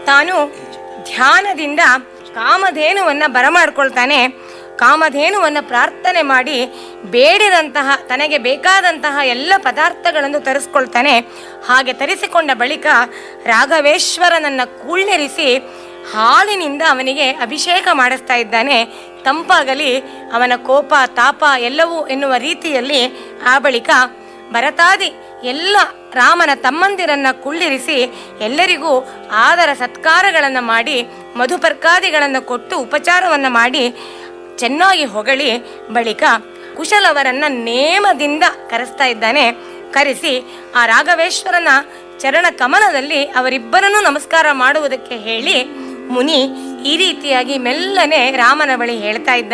ತಾನು ಧ್ಯಾನದಿಂದ ಕಾಮಧೇನುವನ್ನ ಬರಮಾಡ್ಕೊಳ್ತಾನೆ ಕಾಮಧೇನುವನ್ನು ಪ್ರಾರ್ಥನೆ ಮಾಡಿ ಬೇಡಿದಂತಹ ತನಗೆ ಬೇಕಾದಂತಹ ಎಲ್ಲ ಪದಾರ್ಥಗಳನ್ನು ತರಿಸ್ಕೊಳ್ತಾನೆ ಹಾಗೆ ತರಿಸಿಕೊಂಡ ಬಳಿಕ ರಾಘವೇಶ್ವರನನ್ನ ಕುಳ್ಳೆರಿಸಿ ಹಾಲಿನಿಂದ ಅವನಿಗೆ ಅಭಿಷೇಕ ಮಾಡಿಸ್ತಾ ಇದ್ದಾನೆ ತಂಪಾಗಲಿ ಅವನ ಕೋಪ ತಾಪ ಎಲ್ಲವೂ ಎನ್ನುವ ರೀತಿಯಲ್ಲಿ ಆ ಬಳಿಕ ಭರತಾದಿ ಎಲ್ಲ ರಾಮನ ತಮ್ಮಂದಿರನ್ನ ಕುಳ್ಳಿರಿಸಿ ಎಲ್ಲರಿಗೂ ಆದರ ಸತ್ಕಾರಗಳನ್ನು ಮಾಡಿ ಮಧುಪರ್ಕಾದಿಗಳನ್ನು ಕೊಟ್ಟು ಉಪಚಾರವನ್ನು ಮಾಡಿ ಚೆನ್ನಾಗಿ ಹೊಗಳಿ ಬಳಿಕ ಕುಶಲವರನ್ನ ನೇಮದಿಂದ ಕರೆಸ್ತಾ ಇದ್ದಾನೆ ಕರೆಸಿ ಆ ರಾಘವೇಶ್ವರನ ಚರಣ ಕಮಲದಲ್ಲಿ ಅವರಿಬ್ಬರನ್ನೂ ನಮಸ್ಕಾರ ಮಾಡುವುದಕ್ಕೆ ಹೇಳಿ ಮುನಿ ಈ ರೀತಿಯಾಗಿ ಮೆಲ್ಲನೆ ರಾಮನ ಬಳಿ ಹೇಳ್ತಾ ಇದ್ದಾನೆ